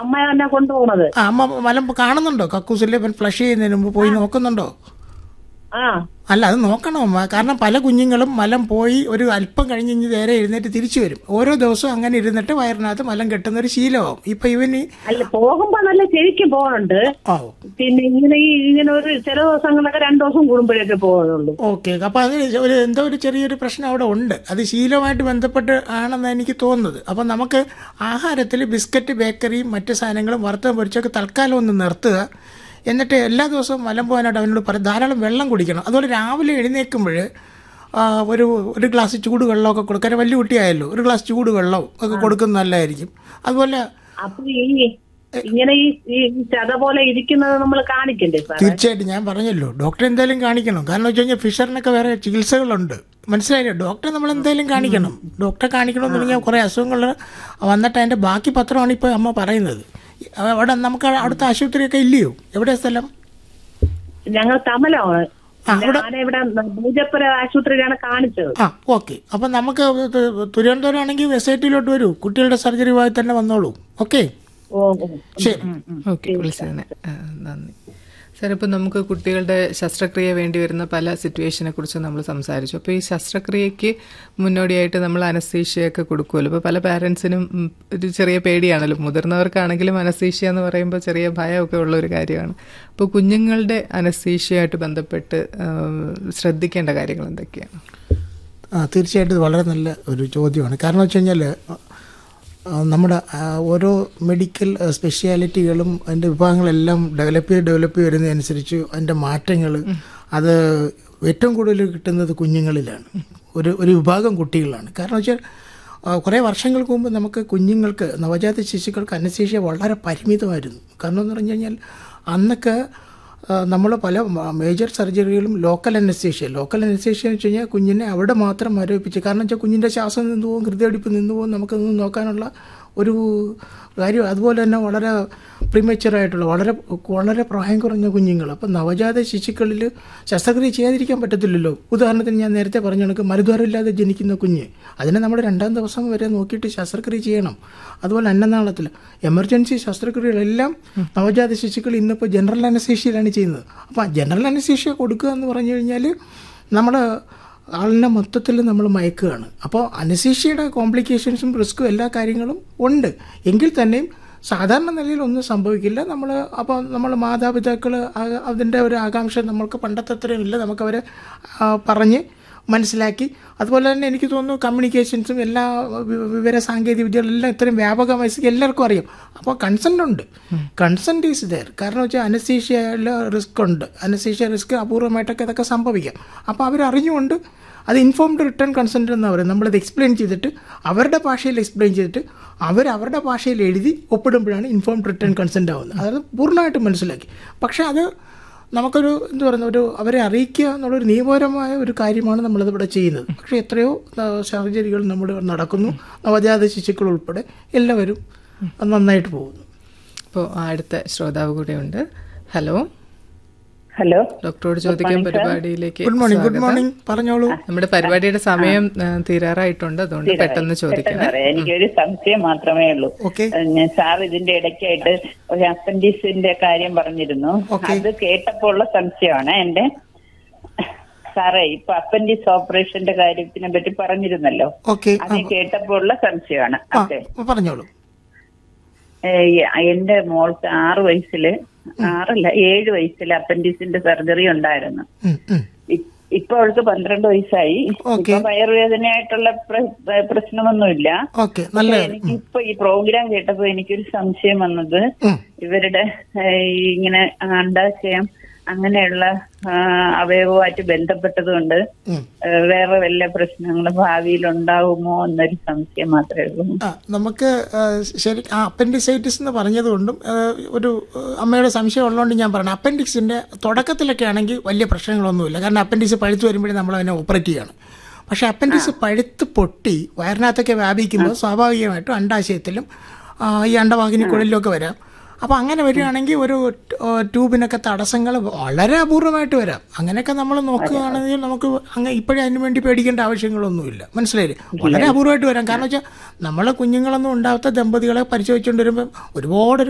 അമ്മ തന്നെ കൊണ്ടുപോണത് ആ അമ്മ മലം കാണുന്നുണ്ടോ കക്കൂസിലെ ഫ്ലഷ് ചെയ്യുന്നതിന് മുമ്പ് പോയി നോക്കുന്നുണ്ടോ ആ അല്ല അത് നോക്കണം അമ്മ കാരണം പല കുഞ്ഞുങ്ങളും മലം പോയി ഒരു അല്പം കഴിഞ്ഞ് ഇഞ്ഞ് നേരെ എഴുന്നേറ്റ് തിരിച്ചു വരും ഓരോ ദിവസവും അങ്ങനെ ഇരുന്നിട്ട് വയറിനകത്ത് മലം കെട്ടുന്ന ഒരു ശീലമാവും ഇപ്പൊ ഇവന് അല്ല പോകുമ്പോ നല്ല ശരിക്കും പോകണുണ്ട് ഓ പിന്നെ ഇങ്ങനെ ഈ ഇങ്ങനെ ഒരു ചില ദിവസങ്ങളൊക്കെ രണ്ടു ദിവസം കൂടുമ്പോഴൊക്കെ പോകുന്നുള്ളൂ ഓക്കെ അപ്പൊ അത് ഒരു എന്തോ ഒരു ചെറിയൊരു പ്രശ്നം അവിടെ ഉണ്ട് അത് ശീലമായിട്ട് ബന്ധപ്പെട്ട് ആണെന്ന് എനിക്ക് തോന്നുന്നത് അപ്പൊ നമുക്ക് ആഹാരത്തിൽ ബിസ്ക്കറ്റ് ബേക്കറിയും മറ്റു സാധനങ്ങളും വറുത്ത പൊരിച്ചൊക്കെ തൽക്കാലം ഒന്ന് നിർത്തുക എന്നിട്ട് എല്ലാ ദിവസവും മലം പോകാനായിട്ട് അവനോട് പറയും ധാരാളം വെള്ളം കുടിക്കണം അതുപോലെ രാവിലെ എഴുന്നേൽക്കുമ്പോൾ ഒരു ഒരു ഗ്ലാസ് ചൂട് വെള്ളമൊക്കെ കൊടുക്കാൻ വലിയ കുട്ടിയായല്ലോ ഒരു ഗ്ലാസ് ചൂട് വെള്ളം ഒക്കെ കൊടുക്കുന്നത് നല്ലതായിരിക്കും അതുപോലെ അപ്പൊ ഈ ഇങ്ങനെ ഈ ഈ ചത പോലെ ഇരിക്കുന്നത് നമ്മൾ കാണിക്കണ്ടേ സാർ തീർച്ചയായിട്ടും ഞാൻ പറഞ്ഞല്ലോ ഡോക്ടറെ എന്തായാലും കാണിക്കണം കാരണം വെച്ച് കഴിഞ്ഞാൽ ഫിഷറിനൊക്കെ വേറെ ചികിത്സകളുണ്ട് മനസ്സിലായില്ലേ ഡോക്ടറെ നമ്മൾ എന്തായാലും കാണിക്കണം ഡോക്ടറെ കാണിക്കണം എന്ന് പറഞ്ഞാൽ കുറേ അസുഖങ്ങൾ വന്നിട്ട് അതിൻ്റെ ബാക്കി പത്രമാണ് ഇപ്പോൾ അമ്മ പറയുന്നത് അവിടെ നമുക്ക് അവിടുത്തെ ആശുപത്രിയൊക്കെ ഇല്ലയോ എവിടെയാ സ്ഥലം ഞങ്ങൾ തമലമാണ് ആ, അവിടെ ഞാനിവിടെ പൂജപ്പുര ആശുപത്രിയിലാണ് കാണിച്ചത് ആ ഓക്കെ അപ്പം നമുക്ക് തു- തിരുവനന്തപുരം ആണെങ്കിൽ എസ് ഐ ടിയിലോട്ട് വരൂ കുട്ടികളുടെ സർജറി വിഭാഗത്തിൽ തന്നെ വന്നോളൂ ഓക്കെ ഓ ഓ. ശരി ഓക്കെ വിളിച്ചതിന് ആ, നന്ദി സാർ ഇപ്പോൾ നമുക്ക് കുട്ടികളുടെ ശസ്ത്രക്രിയ വേണ്ടി വരുന്ന പല സിറ്റുവേഷനെ കുറിച്ച് നമ്മൾ സംസാരിച്ചു അപ്പോൾ ഈ ശസ്ത്രക്രിയയ്ക്ക് മുന്നോടിയായിട്ട് നമ്മൾ അനസ്തീഷ്യയൊക്കെ കൊടുക്കുമല്ലോ ഇപ്പോൾ പല പാരൻസിനും ഉം, ഒരു ചെറിയ പേടിയാണല്ലോ മുതിർന്നവർക്കാണെങ്കിലും അനസ്തീഷ്യ എന്ന് പറയുമ്പോൾ ചെറിയ ഭയമൊക്കെ ഉള്ള ഒരു കാര്യമാണ് അപ്പോൾ കുഞ്ഞുങ്ങളുടെ അനസ്തീഷ്യയായിട്ട് ബന്ധപ്പെട്ട് ആ, ശ്രദ്ധിക്കേണ്ട കാര്യങ്ങൾ എന്തൊക്കെയാണ് ആ തീർച്ചയായിട്ടും ഇത് വളരെ നല്ല ഒരു ചോദ്യമാണ് കാരണം വെച്ച് കഴിഞ്ഞാൽ നമ്മുടെ ആ, ഓരോ മെഡിക്കൽ സ്പെഷ്യാലിറ്റികളും അതിൻ്റെ വിഭാഗങ്ങളെല്ലാം ഡെവലപ്പ് ചെയ്ത് ഡെവലപ്പ് ചെയ്ത് വരുന്നതനുസരിച്ച് അതിൻ്റെ മാറ്റങ്ങൾ അത് ഏറ്റവും കൂടുതൽ കിട്ടുന്നത് കുഞ്ഞുങ്ങളിലാണ് ഒരു ഒരു വിഭാഗം കുട്ടികളാണ് കാരണം വെച്ചാൽ ആ, കുറേ വർഷങ്ങൾക്ക് മുമ്പ് നമുക്ക് കുഞ്ഞുങ്ങൾക്ക് നവജാത ശിശുക്കൾക്ക് അനശേഷ്യ വളരെ പരിമിതമായിരുന്നു കാരണം എന്ന് പറഞ്ഞു കഴിഞ്ഞാൽ അന്നൊക്കെ നമ്മൾ പല മേജർ സർജറികളും ലോക്കൽ അനസ്തേഷ്യ ലോക്കൽ അനസ്തേഷ്യ എന്ന് വെച്ച് കഴിഞ്ഞാൽ കുഞ്ഞിനെ അവിടെ മാത്രം മരവിപ്പിച്ച് കാരണം വെച്ചാൽ കുഞ്ഞിൻ്റെ ശ്വാസം നിന്ന് പോകും ഹൃദയടിപ്പ് നിന്ന് പോകും നമുക്കൊന്നും നോക്കാനുള്ള ഒരു കാര്യം അതുപോലെ തന്നെ വളരെ പ്രിമച്ചുറായിട്ടുള്ള വളരെ വളരെ പ്രായം കുറഞ്ഞ കുഞ്ഞുങ്ങൾ അപ്പം നവജാത ശിശുക്കളിൽ ശസ്ത്രക്രിയ ചെയ്യാതിരിക്കാൻ പറ്റത്തില്ലല്ലോ ഉദാഹരണത്തിന് ഞാൻ നേരത്തെ പറഞ്ഞ കണക്ക് മരുദ്വാരമില്ലാതെ ജനിക്കുന്ന കുഞ്ഞ് അതിനെ നമ്മൾ രണ്ടാം ദിവസം വരെ നോക്കിയിട്ട് ശസ്ത്രക്രിയ ചെയ്യണം അതുപോലെ അന്നനാളത്തിൽ എമർജൻസി ശസ്ത്രക്രിയകളെല്ലാം നവജാത ശിശുക്കൾ ഇന്നിപ്പോൾ ജനറൽ അനസ്തീഷ്യയിലാണ് ചെയ്യുന്നത് അപ്പോൾ ജനറൽ അനസ്തീഷ്യ കൊടുക്കുക എന്ന് പറഞ്ഞു കഴിഞ്ഞാൽ നമ്മൾ ആളിനെ മൊത്തത്തിൽ നമ്മൾ മയക്കുകയാണ് അപ്പോൾ അനസ്തീഷ്യയുടെ കോംപ്ലിക്കേഷൻസും റിസ്ക്കും എല്ലാ കാര്യങ്ങളും ഉണ്ട് എങ്കിൽ തന്നെയും സാധാരണ നിലയിൽ ഒന്നും സംഭവിക്കില്ല നമ്മൾ അപ്പോൾ നമ്മൾ മാതാപിതാക്കൾ അതിൻ്റെ ഒരു ആകാംക്ഷ നമ്മൾക്ക് പണ്ടത്തെ അത്രയും ഇല്ല നമുക്കവരെ ആ, പറഞ്ഞ് മനസ്സിലാക്കി അതുപോലെ തന്നെ എനിക്ക് തോന്നുന്നു കമ്മ്യൂണിക്കേഷൻസും എല്ലാ വി- വിവര സാങ്കേതിക വിദ്യകളെല്ലാം ഇത്രയും വ്യാപകമായി എല്ലാവർക്കും അറിയാം അപ്പോൾ കൺസെൻ്റ് ഉണ്ട് കൺസെൻറ്റ് ഈസ് ദയർ കാരണം വെച്ചാൽ അനസ്തീഷ്യയിൽ റിസ്ക് ഉണ്ട് അനസ്തീഷ്യ റിസ്ക് അപൂർവമായിട്ടൊക്കെ ഇതൊക്കെ സംഭവിക്കാം അപ്പോൾ അവരറിഞ്ഞുകൊണ്ട് അത് ഇൻഫോംഡ് റിട്ടേൺ കൺസെൻറ്റ് എന്ന് പറയും നമ്മളത് എക്സ്പ്ലെയിൻ ചെയ്തിട്ട് അവരുടെ ഭാഷയിൽ എക്സ്പ്ലെയിൻ ചെയ്തിട്ട് അവർ അവരുടെ ഭാഷയിൽ എഴുതി ഒപ്പിടുമ്പോഴാണ് ഇൻഫോംഡ് റിട്ടേൺ കൺസെൻറ്റ് ആവുന്നത് അതായത് പൂർണ്ണമായിട്ട് മനസ്സിലാക്കി പക്ഷേ അത് നമുക്കൊരു എന്താ പറയുന്ന ഒരു അവരെ അറിയിക്കുക എന്നുള്ളൊരു നിയമപരമായ ഒരു കാര്യമാണ് നമ്മളിത് ഇവിടെ ചെയ്യുന്നത് പക്ഷേ എത്രയോ ആ, സർജറികൾ നമ്മൾ നടക്കുന്നു നവജാത ശിശുക്കൾ ഉൾപ്പെടെ എല്ലാവരും നന്നായിട്ട് പോകുന്നു അപ്പോൾ അടുത്ത ശ്രോതാവ് കൂടെയുണ്ട് ഹലോ ഹലോ ഡോക്ടറോട് ചോദിക്കാൻ പരിപാടിയിലേക്ക് ഗുഡ് മോർണിംഗ് ഗുഡ് സ്വാഗതം. മോർണിംഗ് പറഞ്ഞോളൂ നമ്മുടെ പരിപാടിയുടെ സമയം ആ, തീരാറായിട്ടുണ്ട് അതുകൊണ്ട് പെട്ടെന്ന് ചോദിക്കണം പറയാം എനിക്കൊരു സംശയം മാത്രമേ ഉള്ളൂ ഓക്കെ ഏഹ് ഞാൻ സാർ ഇതിന്റെ ഇടയ്ക്കായിട്ട് ഒരു അപ്പൻഡിക്സിന്റെ കാര്യം പറഞ്ഞിരുന്നു Okay. അത് കേട്ടപ്പോൾ ഉള്ള സംശയമാണ് എന്റെ സാറേ ഇപ്പൊ അപ്പൻഡിക്സ് ഓപ്പറേഷന്റെ കാര്യത്തിനെ പറ്റി പറഞ്ഞിരുന്നല്ലോ ഓക്കെ അത് കേട്ടപ്പോൾ ഉള്ള സംശയമാണ് ആ അതെ പറഞ്ഞോളൂ ഏഹ് എന്റെ മോൾക്ക് ആറ് വയസ്സില് ആറല്ല ഏഴ് വയസ്സിൽ അപ്പൻഡിക്സിന്റെ സർജറി ഉണ്ടായിരുന്നു ഉം, ഉം. ഇ- ഇപ്പൊ അവൾക്ക് പന്ത്രണ്ട് വയസ്സായി Okay. ഇപ്പൊ വയറുവേദനയായിട്ടുള്ള പ്ര- പ്രശ്നമൊന്നുമില്ല ഓക്കെ നല്ല പക്ഷേ എനിക്കിപ്പോ ഈ പ്രോഗ്രാം കേട്ടപ്പോ എനിക്കൊരു സംശയം വന്നത് ഉം. ഇവരുടെ ഏഹ്, ഈ ഇങ്ങനെ അണ്ടാശയം അങ്ങനെയുള്ള ആ, അവയവമായിട്ട് ബന്ധപ്പെട്ടതുകൊണ്ട് ഉം. ഏഹ്, വേറെ വല്ല പ്രശ്നങ്ങളും ഭാവിയിൽ ഉണ്ടാവുമോ എന്നൊരു സംശയം മാത്രമേ ഉള്ളൂ ആ നമുക്ക് ആ, ശരി ആ അപ്പൻഡിസൈറ്റിസ് എന്ന് പറഞ്ഞതുകൊണ്ടും ആ, ഒരു ആ, അമ്മയുടെ സംശയം ഉള്ളതുകൊണ്ട് ഞാൻ പറഞ്ഞു അപ്പൻഡിക്സിൻ്റെ തുടക്കത്തിലൊക്കെ ആണെങ്കിൽ വലിയ പ്രശ്നങ്ങളൊന്നുമില്ല കാരണം അപ്പൻഡിക്സ് പഴുത്ത് വരുമ്പോഴേ നമ്മൾ അതിനെ ഓപ്പറേറ്റ് ചെയ്യണം പക്ഷേ അപ്പൻഡിക്സ് പഴുത്ത് പൊട്ടി വയറിനകത്തൊക്കെ വ്യാപിക്കുമ്പോൾ സ്വാഭാവികമായിട്ടും അണ്ടാശയത്തിലും ആ, ഈ അണ്ടവാഹിനിക്കുള്ളിലൊക്കെ വരാം അപ്പോൾ അങ്ങനെ വരികയാണെങ്കിൽ ഒരു ആ, ട്യൂബിനൊക്കെ തടസ്സങ്ങൾ വളരെ അപൂർവമായിട്ട് വരാം അങ്ങനെയൊക്കെ നമ്മൾ നോക്കുകയാണെങ്കിൽ നമുക്ക് അങ്ങനെ ഇപ്പോഴേ അതിന് വേണ്ടി പേടിക്കേണ്ട ആവശ്യങ്ങളൊന്നുമില്ല മനസ്സിലായില്ലേ വളരെ അപൂർവമായിട്ട് വരാം കാരണം വെച്ചാൽ നമ്മളെ കുഞ്ഞുങ്ങളൊന്നും ഉണ്ടാവാത്ത ദമ്പതികളെ പരിശോധിച്ചുകൊണ്ട് വരുമ്പം ഒരുപാട്